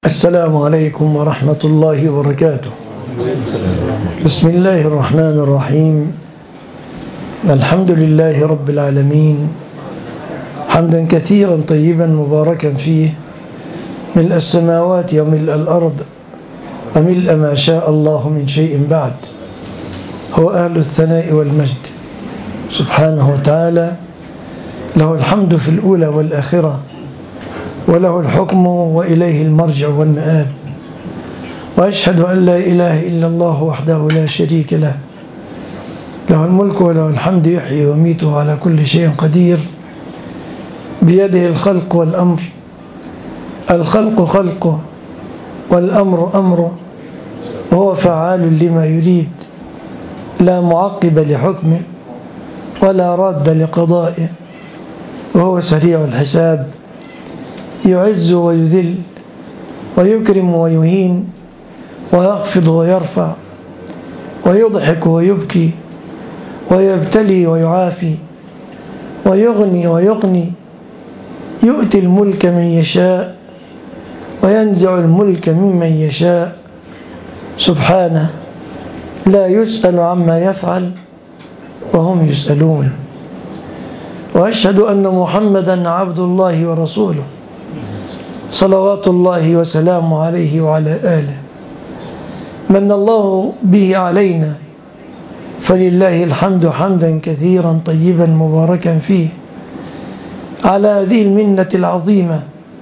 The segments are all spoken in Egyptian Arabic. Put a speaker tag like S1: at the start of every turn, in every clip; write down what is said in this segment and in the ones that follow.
S1: السلام عليكم ورحمة الله وبركاته بسم الله الرحمن الرحيم الحمد لله رب العالمين حمدا كثيرا طيبا مباركا فيه ملء السماوات وملء الأرض وملء ما شاء الله من شيء بعد هو أهل الثناء والمجد سبحانه وتعالى له الحمد في الأولى والآخرة وله الحكم وإليه المرجع والمآب وأشهد أن لا إله إلا الله وحده لا شريك له له الملك وله الحمد يحيي ويميت على كل شيء قدير بيده الخلق والأمر الخلق خلقه والأمر أمره وهو فعال لما يريد لا معقب لحكمه ولا راد لقضائه وهو سريع الحساب يعز ويذل ويكرم ويهين ويخفض ويرفع ويضحك ويبكي ويبتلي ويعافي ويغني ويقني يؤتي الملك من يشاء وينزع الملك ممن يشاء سبحانه لا يسأل عما يفعل وهم يسألون وأشهد أن محمدا عبد الله ورسوله صلوات الله وسلامه عليه وعلى آله من الله به علينا فلله الحمد حمدا كثيرا طيبا مباركا فيه على هذه المنة العظيمة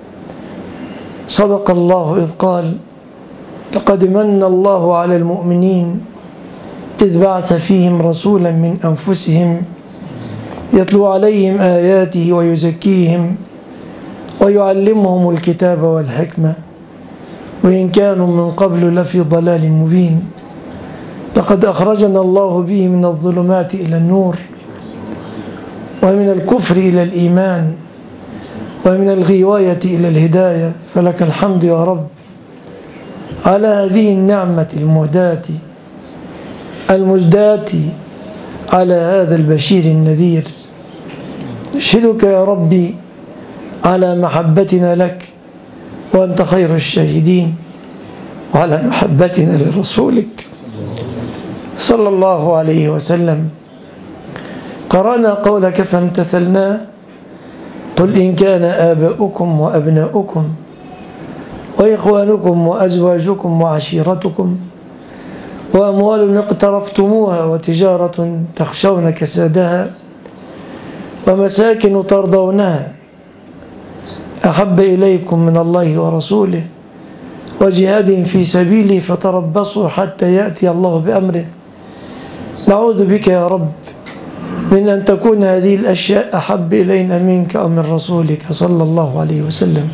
S1: صدق الله إذ قال لقد من الله على المؤمنين إذ بعث فيهم رسولا من أنفسهم يتلو عليهم آياته ويزكيهم ويعلمهم الكتاب والحكمة وإن كانوا من قبل لفي ضلال مبين لقد أخرجنا الله به من الظلمات إلى النور ومن الكفر إلى الإيمان ومن الغواية إلى الهداية فلك الحمد يا رب على هذه النعمة المهداة المزداة على هذا البشير النذير نشهدك يا ربي على محبتنا لك وأنت خير الشاهدين وعلى محبتنا لرسولك صلى الله عليه وسلم قرأنا قولك فامتثلنا قل إن كان آباؤكم وأبناؤكم وإخوانكم وأزواجكم وعشيرتكم وأموال اقترفتموها وتجارة تخشون كسادها ومساكن ترضونها أحب إليكم من الله ورسوله وجهاد في سبيله فتربصوا حتى يأتي الله بأمره نعوذ بك يا رب من أن تكون هذه الأشياء أحب إلينا منك أو من رسولك صلى الله عليه وسلم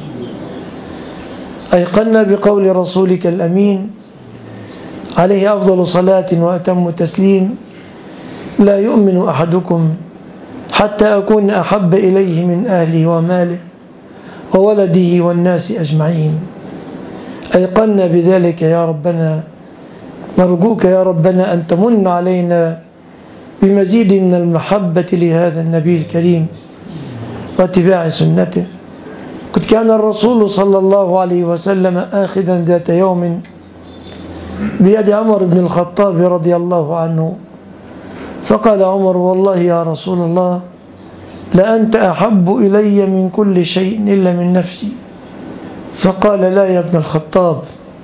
S1: أيقنا بقول رسولك الأمين عليه أفضل صلاة وأتم تسليم لا يؤمن أحدكم حتى أكون أحب إليه من أهله وماله وولده والناس أجمعين أيقنا بذلك يا ربنا نرجوك يا ربنا أن تمن علينا بمزيد من المحبة لهذا النبي الكريم واتباع سنته قد كان الرسول صلى الله عليه وسلم آخذا ذات يوم بيد عمر بن الخطاب رضي الله عنه فقال عمر والله يا رسول الله لأنت أحب إلي من كل شيء إلا من نفسي فقال لا يا ابن الخطاب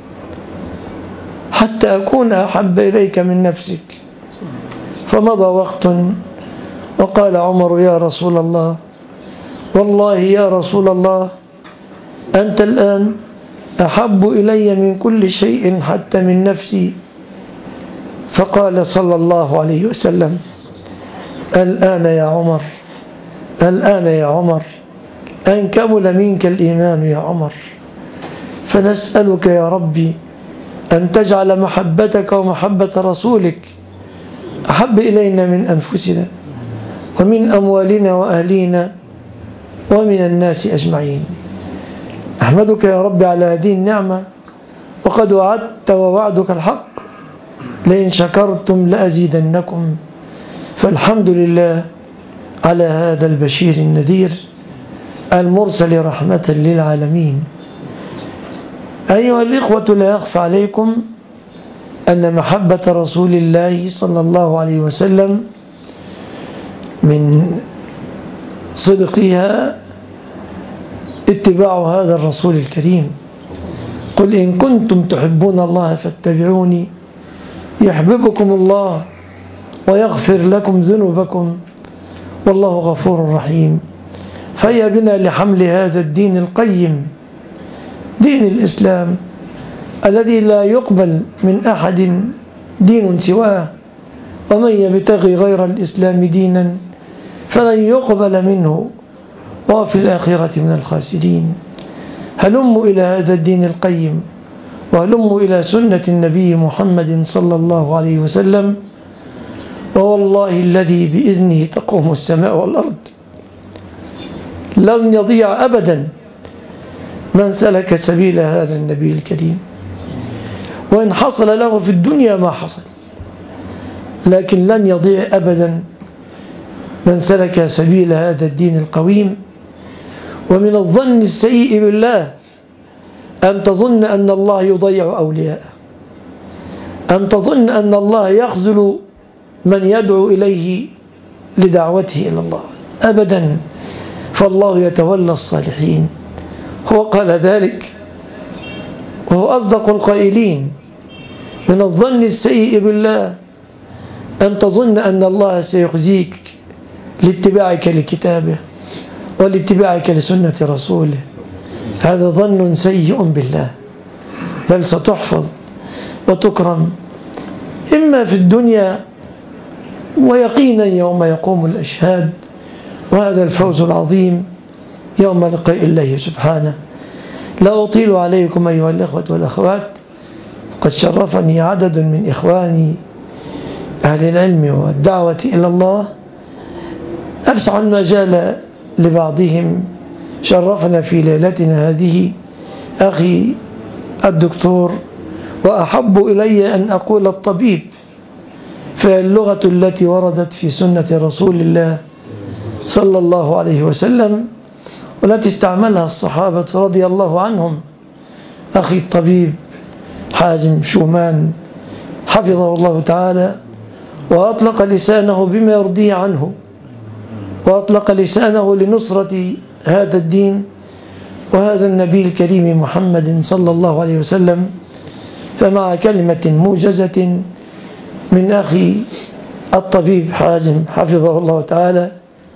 S1: حتى أكون أحب إليك من نفسك فمضى وقت وقال عمر يا رسول الله والله يا رسول الله أنت الآن أحب إلي من كل شيء حتى من نفسي فقال صلى الله عليه وسلم الآن يا عمر الآن يا عمر أن كمل منك الإيمان يا عمر فنسألك يا ربي أن تجعل محبتك ومحبة رسولك أحب إلينا من أنفسنا ومن أموالنا وأهلينا ومن الناس أجمعين أحمدك يا رب على هذه النعمة وقد وعدت ووعدك الحق لئن شكرتم لأزيدنكم فالحمد لله على هذا البشير النذير المرسل رحمة للعالمين أيها الإخوة لا يخفى عليكم أن محبة رسول الله صلى الله عليه وسلم من صدقها اتباع هذا الرسول الكريم قل إن كنتم تحبون الله فاتبعوني يحببكم الله ويغفر لكم ذنوبكم والله غفور رحيم فهيا بنا لحمل هذا الدين القيم دين الإسلام الذي لا يقبل من أحد دين سواه ومن يبتغي غير الإسلام دينا فلن يقبل منه وفي الآخرة من الخاسرين هلموا إلى هذا الدين القيم وهلموا إلى سنة النبي محمد صلى الله عليه وسلم ووالله الذي بإذنه تقوم السماء والأرض لن يضيع أبدا من سلك سبيل هذا النبي الكريم وإن حصل له في الدنيا ما حصل لكن لن يضيع أبدا من سلك سبيل هذا الدين القويم ومن الظن السيء بالله أن تظن أن الله يضيع أولياءه أن تظن أن الله يخذل من يدعو إليه لدعوته إلى الله أبدا فالله يتولى الصالحين هو قال ذلك وهو أصدق القائلين من الظن السيء بالله أن تظن أن الله سيخزيك لاتباعك لكتابه ولاتباعك لسنة رسوله هذا ظن سيء بالله بل ستحفظ وتكرم إما في الدنيا ويقينا يوم يقوم الأشهاد وهذا الفوز العظيم يوم لقاء الله سبحانه لا أطيل عليكم أيها الأخوة والأخوات قد شرفني عدد من إخواني أهل العلم والدعوة إلى الله أفسع المجال لبعضهم شرفنا في ليلتنا هذه أخي الدكتور وأحب إلي أن أقول الطبيب فاللغة التي وردت في سنة رسول الله صلى الله عليه وسلم والتي استعملها الصحابة رضي الله عنهم أخي الطبيب حازم شومان حفظه الله تعالى وأطلق لسانه بما يرضيه عنه وأطلق لسانه لنصرة هذا الدين وهذا النبي الكريم محمد صلى الله عليه وسلم فمع كلمة موجزة من أخي الطبيب حازم حفظه الله تعالى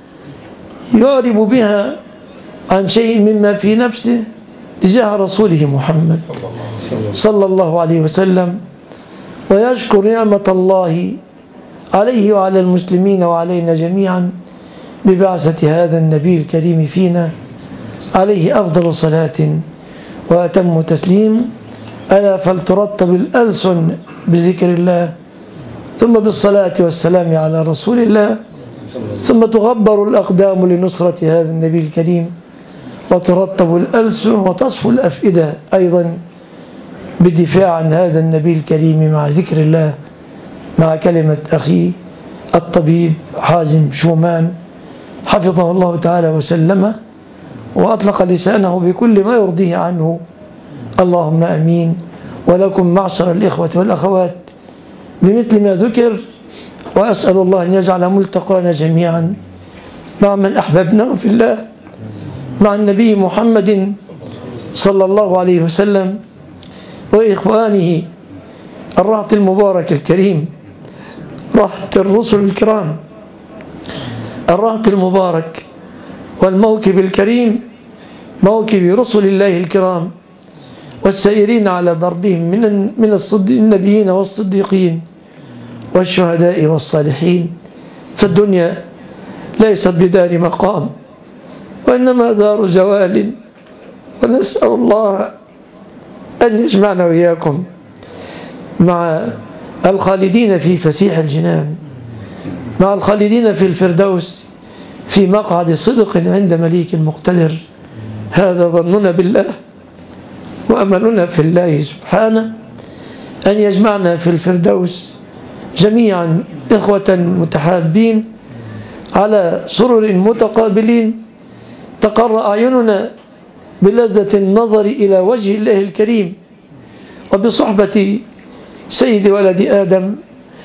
S1: يعرب بها عن شيء مما في نفسه تجاه رسوله محمد صلى الله عليه وسلم ويشكر نعمة الله عليه وعلى المسلمين وعلينا جميعا ببعثة هذا النبي الكريم فينا عليه أفضل صلاة وأتم تسليم ألا فلترتب الألسن بذكر الله ثم بالصلاة والسلام على رسول الله ثم تغبر الأقدام لنصرة هذا النبي الكريم وترتب الألسن وتصفو الأفئدة أيضا بالدفاع عن هذا النبي الكريم مع ذكر الله مع كلمة أخي الطبيب حازم شومان حفظه الله تعالى وسلمه وأطلق لسانه بكل ما يرضيه عنه اللهم أمين ولكم معشر الإخوة والأخوات بمثل ما ذكر وأسأل الله أن يجعل ملتقانا جميعا مع من أحببناه في الله مع النبي محمد صلى الله عليه وسلم وإخوانه الرهط المبارك الكريم رهط الرسل الكرام الرهط المبارك والموكب الكريم موكب رسل الله الكرام والسائرين على ضربهم من من النبيين والصديقين والشهداء والصالحين فالدنيا ليست بدار مقام وإنما دار زوال ونسأل الله أن يجمعنا وإياكم مع الخالدين في فسيح الجنان مع الخالدين في الفردوس في مقعد صدق عند مليك مقتدر هذا ظننا بالله وأملنا في الله سبحانه أن يجمعنا في الفردوس جميعا إخوة متحابين على سرر متقابلين تقر أعيننا بلذة النظر إلى وجه الله الكريم وبصحبة سيد ولد آدم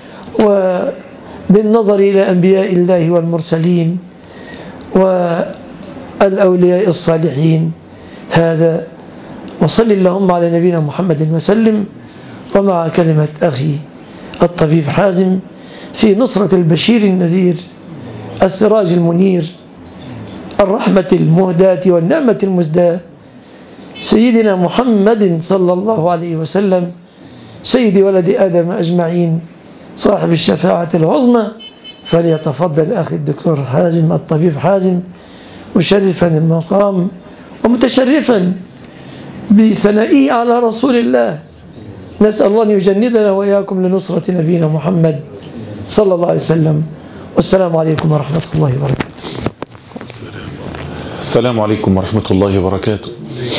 S1: وبالنظر إلى أنبياء الله والمرسلين والأولياء الصالحين هذا وصل اللهم على نبينا محمد وسلم ومع كلمة أخي الطبيب حازم في نصرة البشير النذير السراج المنير الرحمة المهداة والنعمة المزداة سيدنا محمد صلى الله عليه وسلم سيد ولد آدم أجمعين صاحب الشفاعة العظمى فليتفضل أخي الدكتور حازم الطبيب حازم مشرفا المقام ومتشرفا بثنائه على رسول الله نسأل الله أن يجندنا وإياكم لنصرة نبينا محمد صلى الله عليه وسلم والسلام عليكم ورحمة الله وبركاته
S2: السلام عليكم ورحمة الله وبركاته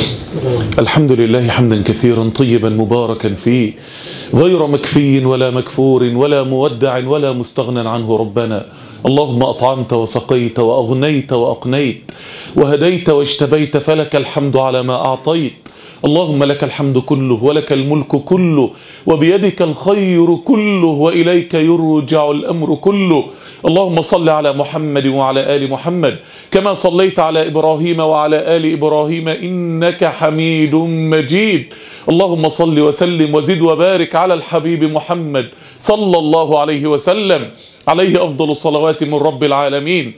S2: الحمد لله حمدا كثيرا طيبا مباركا فيه غير مكفي ولا مكفور ولا مودع ولا مستغنى عنه ربنا اللهم أطعمت وسقيت وأغنيت وأقنيت وهديت واجتبيت فلك الحمد على ما أعطيت اللهم لك الحمد كله ولك الملك كله وبيدك الخير كله وإليك يرجع الأمر كله اللهم صل على محمد وعلى آل محمد كما صليت على إبراهيم وعلى آل إبراهيم إنك حميد مجيد اللهم صل وسلم وزد وبارك على الحبيب محمد صلى الله عليه وسلم عليه أفضل الصلوات من رب العالمين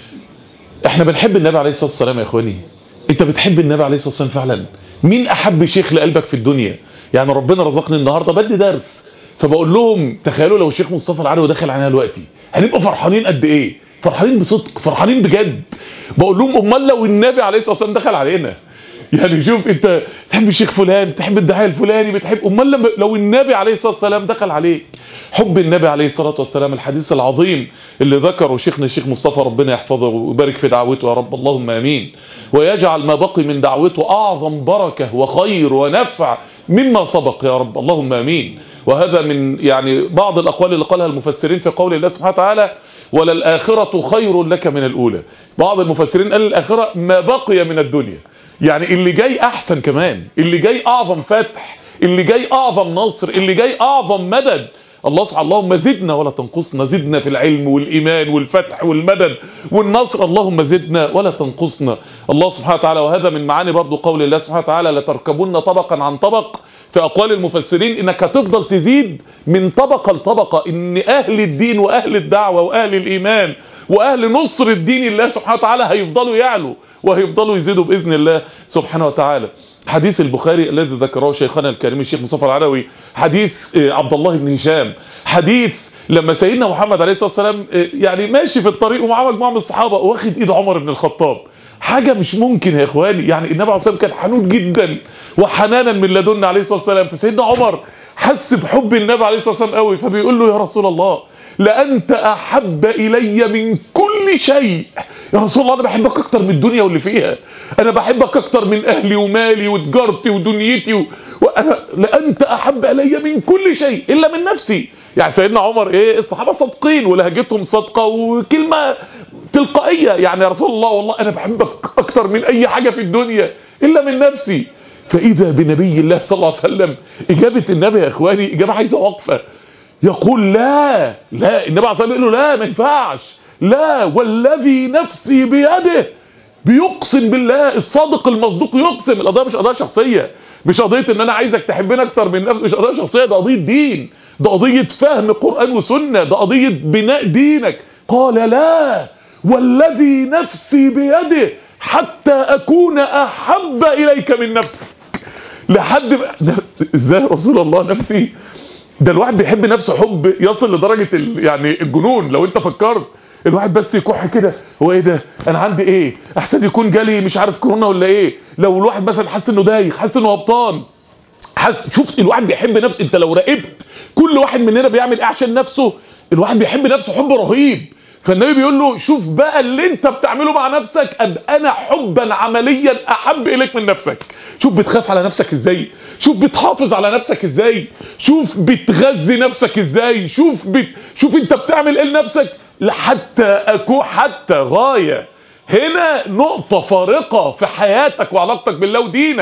S2: احنا بنحب النبي عليه الصلاة والسلام يا اخواني انت بتحب النبي عليه الصلاة والسلام فعلا مين احب شيخ لقلبك في الدنيا يعني ربنا رزقني النهاردة بدي درس فبقول لهم تخيلوا لو الشيخ مصطفى العدوي دخل علينا دلوقتي هنبقى فرحانين قد ايه فرحانين بصدق فرحانين بجد بقول لهم امال لو النبي عليه الصلاة والسلام دخل علينا يعني شوف انت تحب الشيخ فلان بتحب الداعيه الفلاني بتحب امال لما لو النبي عليه الصلاه والسلام دخل عليك حب النبي عليه الصلاه والسلام الحديث العظيم اللي ذكره شيخنا الشيخ مصطفى ربنا يحفظه ويبارك في دعوته يا رب اللهم امين ويجعل ما بقي من دعوته اعظم بركه وخير ونفع مما سبق يا رب اللهم امين وهذا من يعني بعض الاقوال اللي قالها المفسرين في قول الله سبحانه وتعالى وللآخرة خير لك من الأولى بعض المفسرين قال الآخرة ما بقي من الدنيا يعني اللي جاي احسن كمان اللي جاي اعظم فتح اللي جاي اعظم نصر اللي جاي اعظم مدد الله سبحانه اللهم زدنا ولا تنقصنا زدنا في العلم والايمان والفتح والمدد والنصر اللهم زدنا ولا تنقصنا الله سبحانه وتعالى وهذا من معاني برضو قول الله سبحانه وتعالى لتركبن طبقا عن طبق في اقوال المفسرين انك هتفضل تزيد من طبقه لطبقه ان اهل الدين واهل الدعوه واهل الايمان واهل نصر الدين الله سبحانه وتعالى هيفضلوا يعلوا وهيفضلوا يزيدوا بإذن الله سبحانه وتعالى حديث البخاري الذي ذكره شيخنا الكريم الشيخ مصطفى العلوي حديث عبد الله بن هشام حديث لما سيدنا محمد عليه الصلاة والسلام يعني ماشي في الطريق ومعاه مجموعة من الصحابة واخد ايد عمر بن الخطاب حاجة مش ممكن يا اخواني يعني النبي عليه الصلاة والسلام كان حنون جدا وحنانا من لدن عليه الصلاة والسلام فسيدنا عمر حس بحب النبي عليه الصلاة والسلام قوي فبيقول له يا رسول الله لأنت أحب إلي من كل شيء يا رسول الله أنا بحبك أكتر من الدنيا واللي فيها أنا بحبك أكتر من أهلي ومالي وتجارتي ودنيتي و... وأنا لأنت أحب إلي من كل شيء إلا من نفسي يعني سيدنا عمر إيه الصحابة صادقين ولهجتهم صادقة وكلمة تلقائية يعني يا رسول الله والله أنا بحبك أكتر من أي حاجة في الدنيا إلا من نفسي فإذا بنبي الله صلى الله عليه وسلم إجابة النبي يا إخواني إجابة عايزة وقفة يقول لا لا النبي عليه الصلاه والسلام يقول له لا ما ينفعش لا والذي نفسي بيده بيقسم بالله الصادق المصدوق يقسم القضيه مش قضيه شخصيه مش قضيه ان انا عايزك تحبني اكتر من نفسي مش قضيه شخصيه ده قضيه دين ده قضيه فهم قران وسنه ده قضيه بناء دينك قال لا والذي نفسي بيده حتى اكون احب اليك من نفسك لحد ازاي رسول الله نفسي ده الواحد بيحب نفسه حب يصل لدرجة ال... يعني الجنون لو انت فكرت الواحد بس يكح كده هو ايه ده انا عندي ايه احسن يكون جالي مش عارف كورونا ولا ايه لو الواحد مثلا حاسس انه دايخ حاسس انه هبطان حاسس شوف الواحد بيحب نفسه انت لو راقبت كل واحد مننا بيعمل ايه عشان نفسه الواحد بيحب نفسه حب رهيب فالنبي بيقول له شوف بقى اللي انت بتعمله مع نفسك قد انا حبا عمليا احب اليك من نفسك شوف بتخاف على نفسك ازاي شوف بتحافظ على نفسك ازاي شوف بتغذي نفسك ازاي شوف بت... شوف انت بتعمل ايه لنفسك لحتى اكون حتى غاية هنا نقطة فارقة في حياتك وعلاقتك بالله ودينك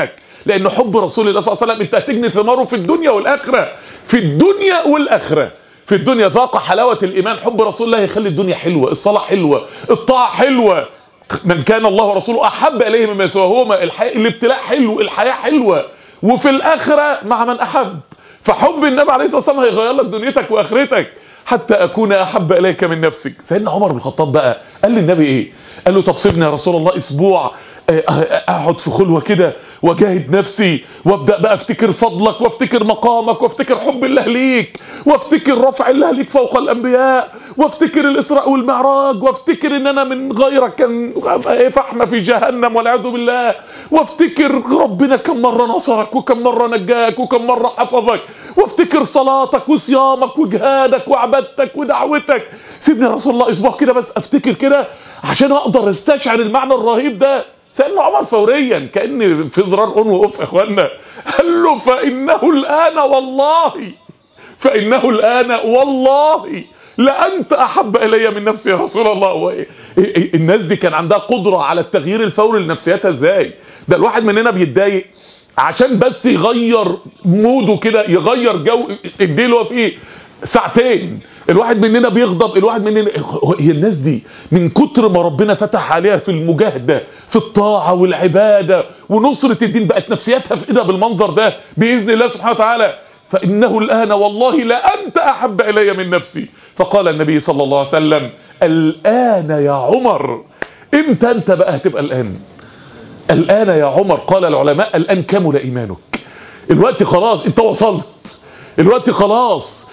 S2: لان حب رسول الله صلى الله عليه وسلم انت هتجني ثماره في الدنيا والاخره في الدنيا والاخره في الدنيا ذاق حلاوه الايمان حب رسول الله يخلي الدنيا حلوه الصلاه حلوه الطاعه حلوه من كان الله ورسوله احب اليه مما سواهما الحي... الابتلاء حلو الحياه حلوه وفي الاخره مع من احب فحب النبي عليه الصلاه والسلام هيغير لك دنيتك واخرتك حتى اكون احب اليك من نفسك سيدنا عمر بن الخطاب بقى قال للنبي ايه قال له طب سيبني يا رسول الله اسبوع اقعد في خلوه كده واجاهد نفسي وابدا بقى افتكر فضلك وافتكر مقامك وافتكر حب الله ليك وافتكر رفع الله ليك فوق الانبياء وافتكر الاسراء والمعراج وافتكر ان انا من غيرك كان فحمه في جهنم والعياذ بالله وافتكر ربنا كم مره نصرك وكم مره نجاك وكم مره حفظك وافتكر صلاتك وصيامك وجهادك وعبادتك ودعوتك سيبني يا رسول الله اسبوع كده بس افتكر كده عشان اقدر استشعر المعنى الرهيب ده سيدنا عمر فوريا كان في زرار اون واوف يا اخوانا قال له فانه الان والله فانه الان والله لانت احب الي من نفسي يا رسول الله الناس دي كان عندها قدره على التغيير الفوري لنفسيتها ازاي ده الواحد مننا بيتضايق عشان بس يغير موده كده يغير جو الدي اللي هو فيه ساعتين الواحد مننا بيغضب الواحد مننا هي الناس دي من كتر ما ربنا فتح عليها في المجاهدة في الطاعة والعبادة ونصرة الدين بقت نفسياتها في ايدها بالمنظر ده بإذن الله سبحانه وتعالى فإنه الآن والله لأنت أحب إلي من نفسي فقال النبي صلى الله عليه وسلم الآن يا عمر امتى انت بقى هتبقى الآن الآن يا عمر قال العلماء الآن كمل إيمانك الوقت خلاص انت وصلت الوقت خلاص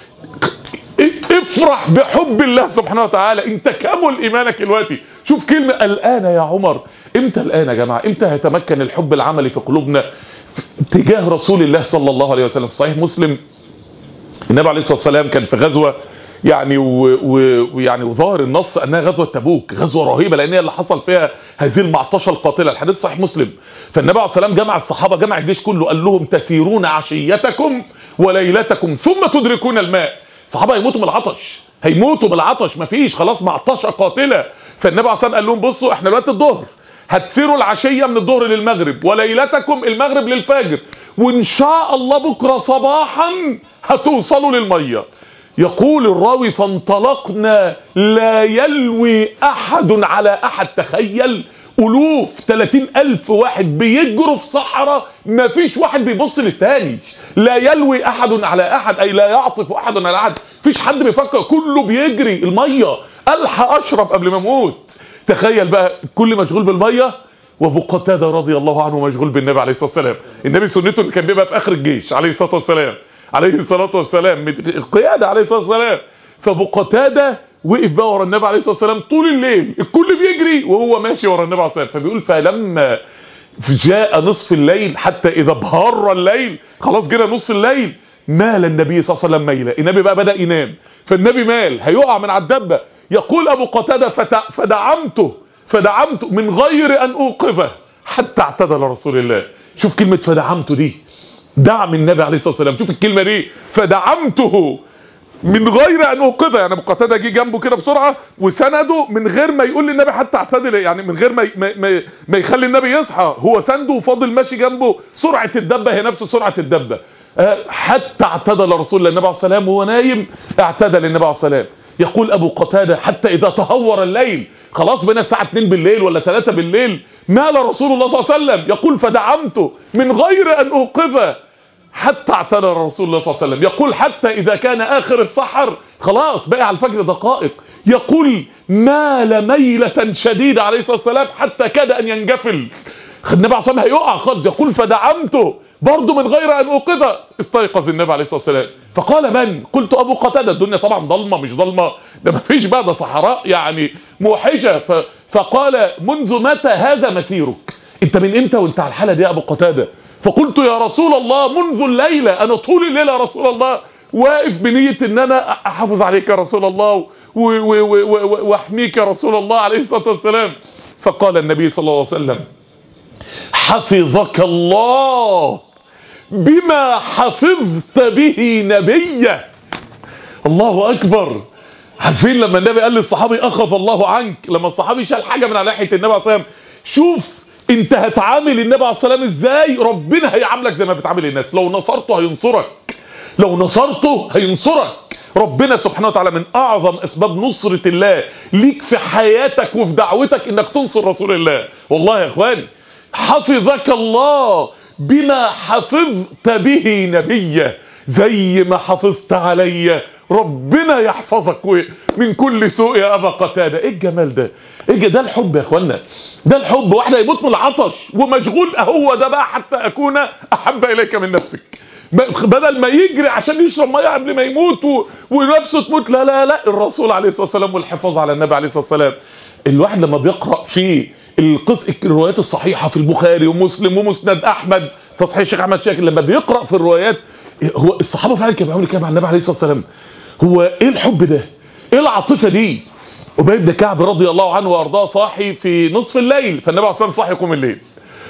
S2: افرح بحب الله سبحانه وتعالى انت كمل ايمانك دلوقتي شوف كلمة الان يا عمر امتى الان يا جماعة امتى هيتمكن الحب العملي في قلوبنا تجاه رسول الله صلى الله عليه وسلم صحيح مسلم النبي عليه الصلاة والسلام كان في غزوة يعني ويعني وظاهر النص انها غزوه تبوك غزوه رهيبه لان هي اللي حصل فيها هذه المعطشه القاتله الحديث صحيح مسلم فالنبي عليه الصلاه والسلام جمع الصحابه جمع الجيش كله قال لهم تسيرون عشيتكم وليلتكم ثم تدركون الماء الصحابه هيموتوا من العطش هيموتوا من العطش مفيش خلاص معطشه قاتله فالنبي عليه الصلاه قال لهم بصوا احنا دلوقتي الظهر هتسيروا العشيه من الظهر للمغرب وليلتكم المغرب للفجر وان شاء الله بكره صباحا هتوصلوا للميه يقول الراوي فانطلقنا لا يلوي احد على احد تخيل الوف 30 الف واحد بيجروا في صحراء ما فيش واحد بيبص للتاني لا يلوي احد على احد اي لا يعطف احد على احد فيش حد بيفكر كله بيجري الميه الحق اشرب قبل ما اموت تخيل بقى كل مشغول بالميه وابو قتاده رضي الله عنه مشغول بالنبي عليه الصلاه والسلام النبي سنته كان بيبقى في اخر الجيش عليه الصلاه والسلام عليه الصلاه والسلام القياده عليه الصلاه والسلام فابو قتاده وقف بقى ورا النبي عليه الصلاه والسلام طول الليل الكل بيجري وهو ماشي ورا النبي عليه الصلاه والسلام فبيقول فلما جاء نصف الليل حتى اذا بهر الليل خلاص جينا نص الليل مال النبي صلى الله عليه وسلم ميلا النبي بقى بدا ينام فالنبي مال هيقع من على الدبه يقول ابو قتاده فدعمته فدعمته من غير ان اوقفه حتى اعتدل رسول الله شوف كلمه فدعمته دي دعم النبي عليه الصلاه والسلام شوف الكلمه دي فدعمته من غير ان اوقفه يعني ابو قتاده جه جنبه كده بسرعه وسنده من غير ما يقول للنبي حتى اعتدل يعني من غير ما ما, ما, ما يخلي النبي يصحى هو سنده وفاضل ماشي جنبه سرعه الدبه هي نفس سرعه الدبه حتى اعتدل رسول الله النبي عليه الصلاه والسلام وهو نايم اعتدل النبي عليه الصلاه والسلام يقول ابو قتاده حتى اذا تهور الليل خلاص بين الساعه 2 بالليل ولا 3 بالليل مال رسول الله صلى الله عليه وسلم يقول فدعمته من غير ان اوقفه حتى اعتدل رسول الله صلى الله عليه وسلم يقول حتى اذا كان اخر السحر خلاص بقى على الفجر دقائق يقول مال ميلة شديدة عليه الصلاة والسلام حتى كاد ان ينجفل النبي عليه الصلاة هيقع خالص يقول فدعمته برضه من غير ان اوقظه استيقظ النبي عليه الصلاة والسلام فقال من قلت ابو قتادة الدنيا طبعا ضلمة مش ضلمة ده مفيش بقى ده صحراء يعني موحشة ف... فقال منذ متى هذا مسيرك انت من امتى وانت على الحالة دي يا ابو قتادة فقلت يا رسول الله منذ الليلة انا طول الليلة يا رسول الله واقف بنية ان انا احافظ عليك يا رسول الله واحميك يا رسول الله عليه الصلاة والسلام فقال النبي صلى الله عليه وسلم حفظك الله بما حفظت به نبيه الله اكبر عارفين لما النبي قال للصحابي اخذ الله عنك لما الصحابي شال حاجة من على ناحية النبي عليه الصلاة والسلام شوف انت هتعامل النبي عليه الصلاه والسلام ازاي ربنا هيعاملك زي ما بتعامل الناس لو نصرته هينصرك لو نصرته هينصرك ربنا سبحانه وتعالى من اعظم اسباب نصرة الله ليك في حياتك وفي دعوتك انك تنصر رسول الله والله يا اخواني حفظك الله بما حفظت به نبيه زي ما حفظت عليا ربنا يحفظك من كل سوء يا ابا قتاده ايه الجمال ده ايه ده الحب يا اخوانا ده الحب واحد هيموت من العطش ومشغول اهو ده بقى حتى اكون احب اليك من نفسك بدل ما يجري عشان يشرب ميه قبل ما يموت و... ونفسه تموت لا لا لا الرسول عليه الصلاه والسلام والحفاظ على النبي عليه الصلاه والسلام الواحد لما بيقرا في القص الروايات الصحيحه في البخاري ومسلم ومسند احمد تصحيح الشيخ احمد شاكر لما بيقرا في الروايات هو الصحابه فعلا كانوا بيعملوا كده مع النبي عليه الصلاه والسلام هو ايه الحب ده ايه العاطفه دي ابي بن كعب رضي الله عنه وارضاه صاحي في نصف الليل فالنبي عليه الصلاه والسلام صاحي يقوم الليل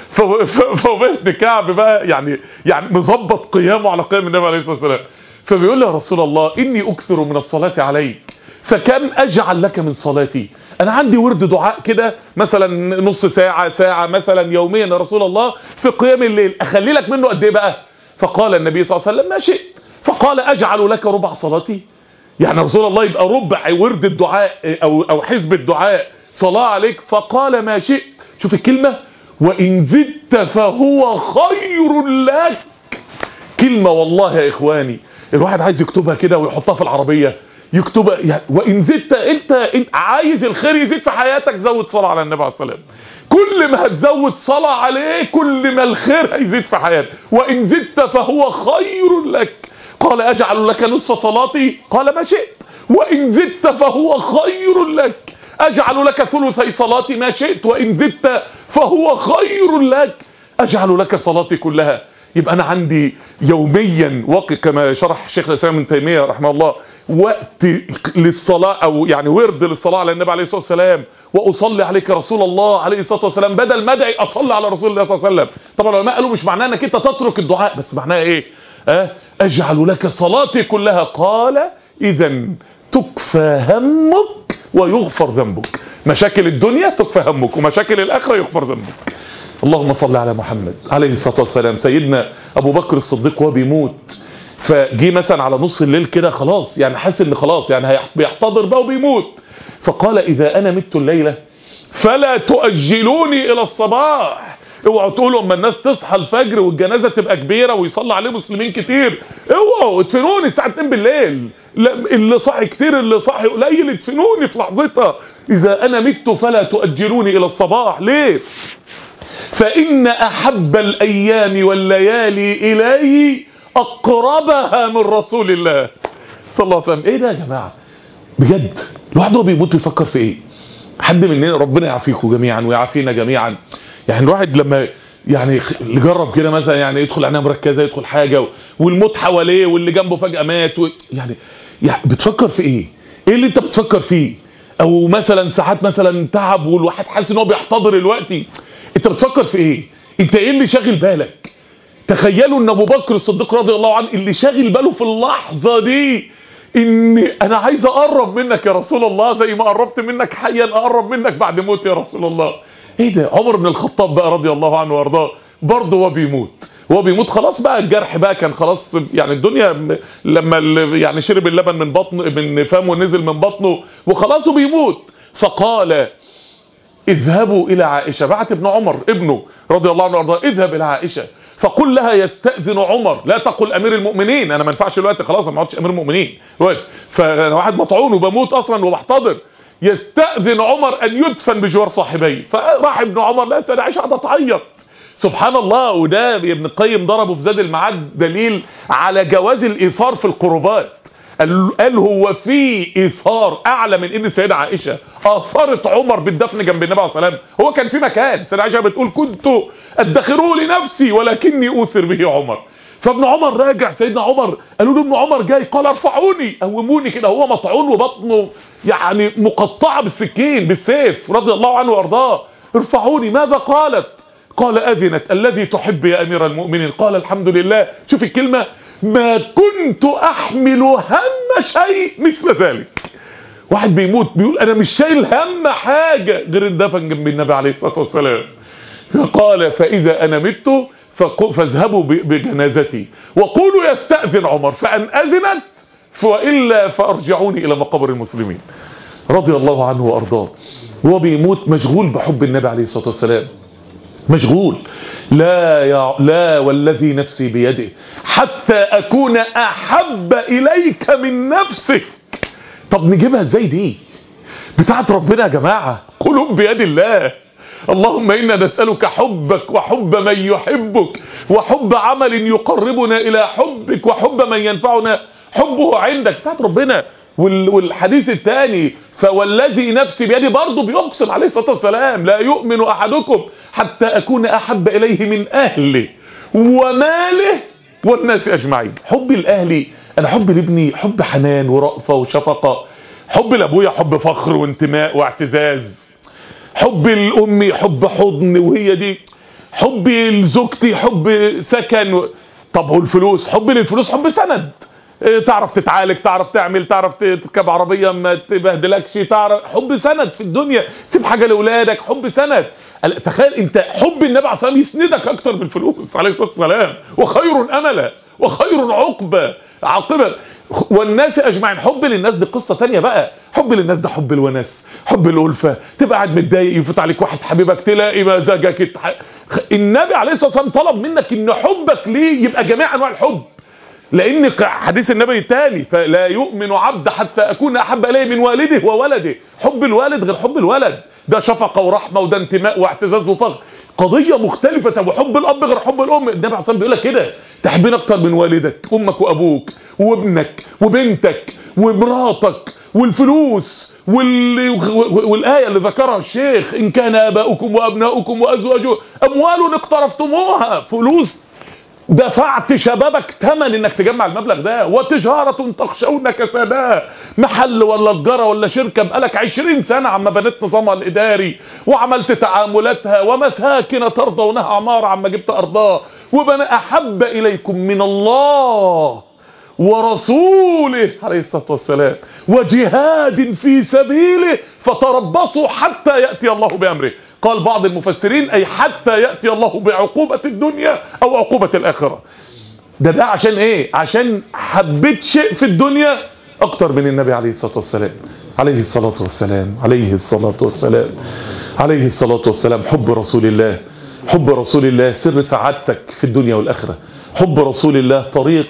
S2: فابي بن كعب بقى يعني يعني مظبط قيامه على قيام النبي عليه الصلاه والسلام فبيقول له يا رسول الله اني اكثر من الصلاه عليك فكم اجعل لك من صلاتي انا عندي ورد دعاء كده مثلا نص ساعه ساعه مثلا يوميا يا رسول الله في قيام الليل اخلي لك منه قد ايه بقى فقال النبي صلى الله عليه وسلم ما شئت فقال اجعل لك ربع صلاتي يعني رسول الله يبقى ربع ورد الدعاء او او حزب الدعاء صلاه عليك فقال ما شئت شوف الكلمه وان زدت فهو خير لك كلمه والله يا اخواني الواحد عايز يكتبها كده ويحطها في العربيه يكتبها يعني وان زدت انت, انت عايز الخير يزيد في حياتك زود صلاه على النبي عليه الصلاه والسلام كل ما هتزود صلاه عليه كل ما الخير هيزيد في حياتك وان زدت فهو خير لك قال اجعل لك نصف صلاتي قال ما شئت وان زدت فهو خير لك اجعل لك ثلثي صلاتي ما شئت وان زدت فهو خير لك اجعل لك صلاتي كلها يبقى انا عندي يوميا وقت كما شرح شيخ الاسلام ابن تيميه رحمه الله وقت للصلاه او يعني ورد للصلاه على النبي عليه الصلاه والسلام واصلي عليك رسول الله عليه الصلاه والسلام بدل ما ادعي اصلي على رسول الله صلى الله عليه وسلم طبعا العلماء قالوا مش معناه انك انت تترك الدعاء بس معناه ايه أه؟ اجعل لك صلاتي كلها قال اذا تكفى همك ويغفر ذنبك مشاكل الدنيا تكفى همك ومشاكل الاخره يغفر ذنبك اللهم صل على محمد عليه الصلاه والسلام سيدنا ابو بكر الصديق وهو بيموت فجي مثلا على نص الليل كده خلاص يعني حاسس ان خلاص يعني بيحتضر بقى وبيموت فقال اذا انا مت الليله فلا تؤجلوني الى الصباح اوعوا تقولوا اما الناس تصحى الفجر والجنازه تبقى كبيره ويصلي عليه مسلمين كتير اوعوا ادفنوني الساعه 2 بالليل اللي صاحي كتير اللي صاحي قليل ادفنوني في لحظتها اذا انا مت فلا تؤجلوني الى الصباح ليه فان احب الايام والليالي الي اقربها من رسول الله صلى الله عليه وسلم ايه ده يا جماعه بجد الواحد هو بيموت يفكر في ايه حد مننا ربنا يعافيكم جميعا ويعافينا جميعا يعني الواحد لما يعني يجرب كده مثلا يعني يدخل عنايه مركزه يدخل حاجه والموت حواليه واللي جنبه فجاه مات و... يعني يعني بتفكر في ايه ايه اللي انت بتفكر فيه او مثلا ساعات مثلا تعب والواحد حاسس ان هو بيحتضر دلوقتي انت بتفكر في ايه انت ايه اللي شاغل بالك تخيلوا ان ابو بكر الصديق رضي الله عنه اللي شاغل باله في اللحظه دي ان انا عايز اقرب منك يا رسول الله زي ما قربت منك حيا اقرب منك بعد موت يا رسول الله ايه ده عمر بن الخطاب بقى رضي الله عنه وارضاه برضه هو بيموت هو بيموت خلاص بقى الجرح بقى كان خلاص يعني الدنيا لما يعني شرب اللبن من بطنه من فمه نزل من بطنه وخلاص بيموت فقال اذهبوا الى عائشه بعت ابن عمر ابنه رضي الله عنه وارضاه اذهب الى عائشه فقل لها يستأذن عمر لا تقل امير المؤمنين انا ما ينفعش دلوقتي خلاص ما عدتش امير المؤمنين فانا واحد مطعون وبموت اصلا وبحتضر يستأذن عمر ان يدفن بجوار صاحبيه فراح ابن عمر لا انا عايش قاعد تعيط سبحان الله وده ابن القيم ضربه في زاد المعاد دليل على جواز الايثار في القربات قال هو في ايثار اعلى من ان السيده عائشه اثرت عمر بالدفن جنب النبي عليه الصلاه والسلام هو كان في مكان السيده عائشه بتقول كنت ادخره لنفسي ولكني اوثر به عمر فابن عمر راجع سيدنا عمر قالوا له ابن عمر جاي قال ارفعوني قوموني كده هو مطعون وبطنه يعني مقطعه بالسكين بالسيف رضي الله عنه وارضاه ارفعوني ماذا قالت قال اذنت الذي تحب يا امير المؤمنين قال الحمد لله شوف الكلمه ما كنت احمل هم شيء مثل ذلك واحد بيموت بيقول انا مش شايل هم حاجه غير الدفن جنب النبي عليه الصلاه والسلام فقال فإذا أنا مت فاذهبوا بجنازتي وقولوا يستأذن عمر فأن أذنت وإلا فأرجعوني إلى مقابر المسلمين رضي الله عنه وأرضاه هو بيموت مشغول بحب النبي عليه الصلاة والسلام مشغول لا يا لا والذي نفسي بيده حتى أكون أحب إليك من نفسك طب نجيبها ازاي دي بتاعت ربنا يا جماعة قلوب بيد الله اللهم إنا نسألك حبك وحب من يحبك وحب عمل يقربنا إلى حبك وحب من ينفعنا حبه عندك بتاعت ربنا والحديث الثاني فوالذي نفسي بيدي برضه بيقسم عليه الصلاة والسلام لا يؤمن أحدكم حتى أكون أحب إليه من أهله وماله والناس أجمعين حبي الأهلي أنا حب لابني حب حنان ورأفة وشفقة حب لأبويا حب فخر وانتماء واعتزاز حب الأمي حب حضن وهي دي حبي لزوجتي حب سكن و... طب هو الفلوس حبي للفلوس حب سند تعرف تتعالج تعرف تعمل تعرف تركب عربيه ما تبهدلكش تعرف حب سند في الدنيا تسيب حاجه لاولادك حب سند تخيل انت حب النبي عليه الصلاه والسلام يسندك اكتر من الفلوس عليه الصلاه والسلام وخير املا وخير عقبه عاقبه والناس اجمعين حب للناس دي قصه ثانيه بقى حب للناس ده حب الونس حب الالفه تبقى قاعد متضايق يفوت عليك واحد حبيبك تلاقي مزاجك اتح... النبي عليه الصلاه والسلام طلب منك ان حبك ليه يبقى جميع انواع الحب لان حديث النبي التالي فلا يؤمن عبد حتى اكون احب اليه من والده وولده حب الوالد غير حب الولد ده شفقه ورحمه وده انتماء واعتزاز وفخر قضيه مختلفه وحب الاب غير حب الام النبي عليه الصلاه بيقول لك كده تحبين اكتر من والدك امك وابوك وابنك وبنتك ومراتك والفلوس وال... والآية اللي ذكرها الشيخ إن كان آباؤكم وأبناؤكم وأزواجكم أموال اقترفتموها فلوس دفعت شبابك ثمن انك تجمع المبلغ ده وتجارة تخشون كسادها محل ولا تجارة ولا شركة بقالك عشرين سنة عما بنيت نظامها الاداري وعملت تعاملاتها ومساكن ترضونها عمارة عما جبت ارضها وبنى احب اليكم من الله ورسوله عليه الصلاة والسلام وجهاد في سبيله فتربصوا حتى يأتي الله بأمره قال بعض المفسرين أي حتى يأتي الله بعقوبة الدنيا أو عقوبة الآخرة ده ده عشان إيه عشان حبيت شيء في الدنيا أكتر من النبي عليه الصلاة والسلام عليه الصلاة والسلام عليه الصلاة والسلام عليه الصلاة والسلام حب رسول الله حب رسول الله سر سعادتك في الدنيا والآخرة حب رسول الله طريق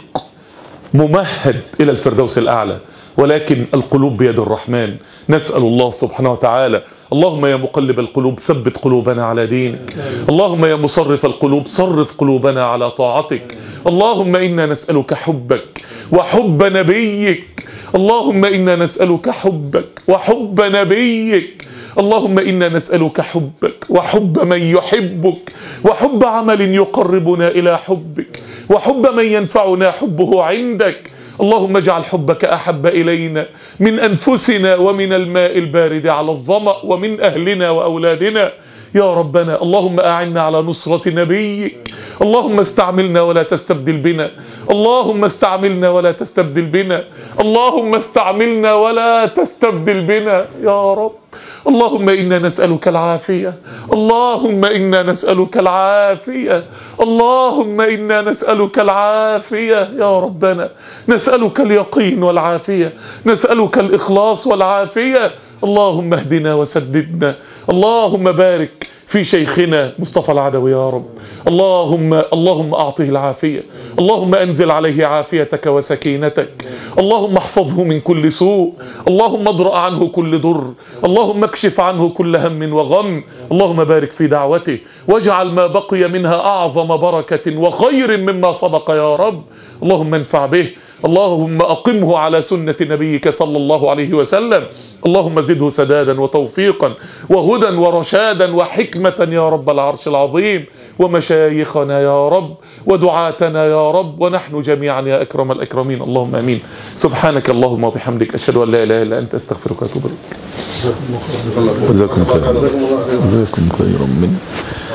S2: ممهد إلى الفردوس الأعلى ولكن القلوب بيد الرحمن نسأل الله سبحانه وتعالى اللهم يا مقلب القلوب ثبت قلوبنا على دينك اللهم يا مصرف القلوب صرف قلوبنا على طاعتك اللهم إنا نسألك حبك وحب نبيك اللهم إنا نسألك حبك وحب نبيك اللهم إنا نسألك حبك وحب من يحبك وحب عمل يقربنا إلى حبك وحب من ينفعنا حبه عندك اللهم اجعل حبك أحب إلينا من أنفسنا ومن الماء البارد على الظمأ ومن أهلنا وأولادنا يا ربنا اللهم أعنا على نصرة نبيك اللهم استعملنا ولا تستبدل بنا اللهم استعملنا ولا تستبدل بنا اللهم استعملنا ولا تستبدل بنا يا رب اللهم إنا نسألك العافية اللهم إنا نسألك العافية اللهم إنا نسألك العافية يا ربنا نسألك اليقين والعافية نسألك الإخلاص والعافية اللهم اهدنا وسددنا اللهم بارك في شيخنا مصطفى العدوي يا رب اللهم اللهم أعطه العافية اللهم أنزل عليه عافيتك وسكينتك اللهم احفظه من كل سوء اللهم اضرأ عنه كل ضر اللهم اكشف عنه كل هم وغم اللهم بارك في دعوته واجعل ما بقي منها أعظم بركة وخير مما سبق يا رب اللهم انفع به اللهم أقمه على سنة نبيك صلى الله عليه وسلم اللهم زده سدادا وتوفيقا وهدى ورشادا وحكمة يا رب العرش العظيم ومشايخنا يا رب ودعاتنا يا رب ونحن جميعا يا أكرم الأكرمين اللهم أمين سبحانك اللهم وبحمدك أشهد أن لا إله إلا أنت أستغفرك وأتوب إليك جزاكم خيرا جزاكم خيرا من